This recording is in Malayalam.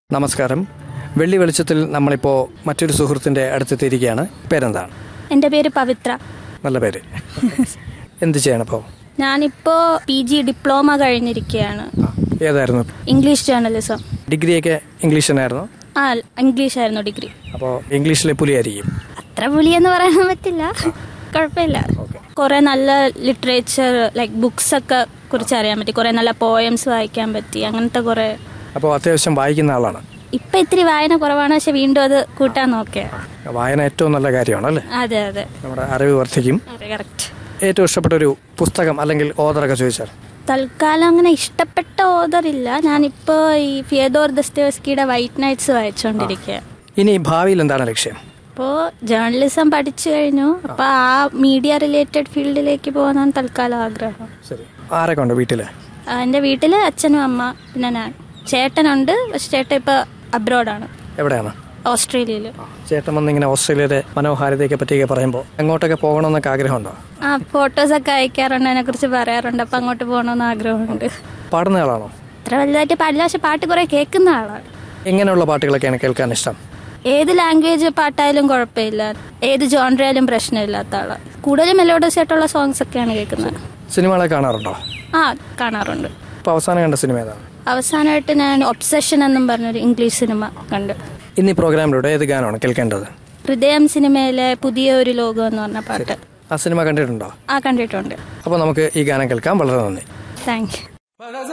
നമസ്കാരം വെള്ളി വെളിച്ചത്തിൽ നമ്മളിപ്പോൾ മറ്റൊരു സുഹൃത്തിൻ്റെ അടുത്തെത്തിയിരിക്കുകയാണ് പേരെന്താണ് എൻ്റെ പേര് പവിത്ര നല്ല പേര് എന്ത് ചെയ്യണപ്പോൾ ഞാനിപ്പോൾ പി ജി ഡിപ്ലോമ കഴിഞ്ഞിരിക്കുകയാണ് ഏതായിരുന്നു ഇംഗ്ലീഷ് ജേർണലിസം ഡിഗ്രിയൊക്കെ ഇംഗ്ലീഷ് തന്നെയായിരുന്നു ആ ഇംഗ്ലീഷ് ആയിരുന്നു ഡിഗ്രി അപ്പോൾ ഇംഗ്ലീഷിലെ പുലിയായിരിക്കും അത്ര പുലിയെന്ന് പറയാൻ പറ്റില്ല കുഴപ്പമില്ല കുറെ നല്ല ലിറ്ററേച്ചർ ലൈക്ക് ബുക്സ് ഒക്കെ കുറിച്ച് അറിയാൻ പറ്റി കുറെ നല്ല പോയംസ് വായിക്കാൻ പറ്റി അങ്ങനത്തെ കുറെ അപ്പോൾ അത്യാവശ്യം വായിക്കുന്ന ആളാണ് ഇപ്പൊ ഇത്തിരി വായന കുറവാണ് പക്ഷെ വീണ്ടും അത് കൂട്ടാൻ നോക്കിയ വായന ഏറ്റവും നല്ല കാര്യമാണ് അല്ലേ അതെ അതെ നമ്മുടെ അറിവ് വർദ്ധിക്കും അതെ കറക്റ്റ് ഏറ്റവും ഇഷ്ടപ്പെട്ട ഒരു പുസ്തകം അല്ലെങ്കിൽ ഓതറൊക്കെ ചോദിച്ചാൽ തൽക്കാലം അങ്ങനെ ഇഷ്ടപ്പെട്ട ഓതർ ഇല്ല ഞാനിപ്പോ ഈ ഫിയദോർ ദസ്തേവസ്കിയുടെ വൈറ്റ് നൈറ്റ്സ് വായിച്ചുകൊണ്ടിരിക്കുക ഇനി ഭാവിയിൽ എന്താണ് ലക്ഷ്യം അപ്പോൾ ജേർണലിസം പഠിച്ചു കഴിഞ്ഞു അപ്പോൾ ആ മീഡിയ റിലേറ്റഡ് ഫീൽഡിലേക്ക് പോകാനാണ് തൽക്കാലം ആഗ്രഹം ശരി ആരൊക്കെ ഉണ്ട് വീട്ടിൽ ആ, എൻ്റെ വീട്ടിൽ അച്ഛനും അമ്മ പിന്നെ ഞാൻ ചേട്ടനുണ്ട് പക്ഷെ ചേട്ടൻ ഇപ്പോൾ അബ്രോഡാണ് എവിടെയാണ് ഓസ്ട്രേലിയയിൽ ചേട്ടൻ വന്നിങ്ങനെ ഓസ്ട്രേലിയയുടെ മനോഹാരിതയൊക്കെ പറ്റിയൊക്കെ പറയുമ്പോൾ എങ്ങോട്ടൊക്കെ പോകണമെന്നൊക്കെ ആഗ്രഹമുണ്ടോ ആ ഫോട്ടോസൊക്കെ അയക്കാറുണ്ട് അതിനെക്കുറിച്ച് പറയാറുണ്ട് അപ്പം അങ്ങോട്ട് പോകണമെന്ന് ആഗ്രഹമുണ്ട് പാടുന്ന ആളാണോ അത്ര വലുതായിട്ട് പാടില്ല പക്ഷെ പാട്ട് കുറേ കേൾക്കുന്ന ആളാണ് എങ്ങനെയുള്ള പാട്ടുകളൊക്കെയാണ് കേൾക്കാൻ ഇഷ്ടം ഏത് ലാംഗ്വേജ് പാട്ടായാലും കുഴപ്പമില്ല ഏത് ജോൺറയാലും പ്രശ്നമില്ലാത്ത ആളാണ് കൂടുതലും മെലോഡസ് ആയിട്ടുള്ള സോങ്സ് ഒക്കെയാണ് കേൾക്കുന്നത് സിനിമകളെ കാണാറുണ്ടോ ആ കാണാറുണ്ട് ഇപ്പോൾ അവസാനം കണ്ട സിനിമ ഏതാണ് അവസാനമായിട്ട് ഞാൻ ഒബ്സഷൻ എന്നും പറഞ്ഞൊരു ഇംഗ്ലീഷ് സിനിമ കണ്ടു ഇന്ന് ഈ പ്രോഗ്രാമിലൂടെ ഏത് ഗാനമാണ് കേൾക്കേണ്ടത് ഹൃദയം സിനിമയിലെ പുതിയ ഒരു ലോകം എന്ന് പറഞ്ഞ പാട്ട് ആ സിനിമ കണ്ടിട്ടുണ്ടോ ആ കണ്ടിട്ടുണ്ട് അപ്പോൾ നമുക്ക് ഈ ഗാനം കേൾക്കാം വളരെ നന്ദി താങ്ക് യു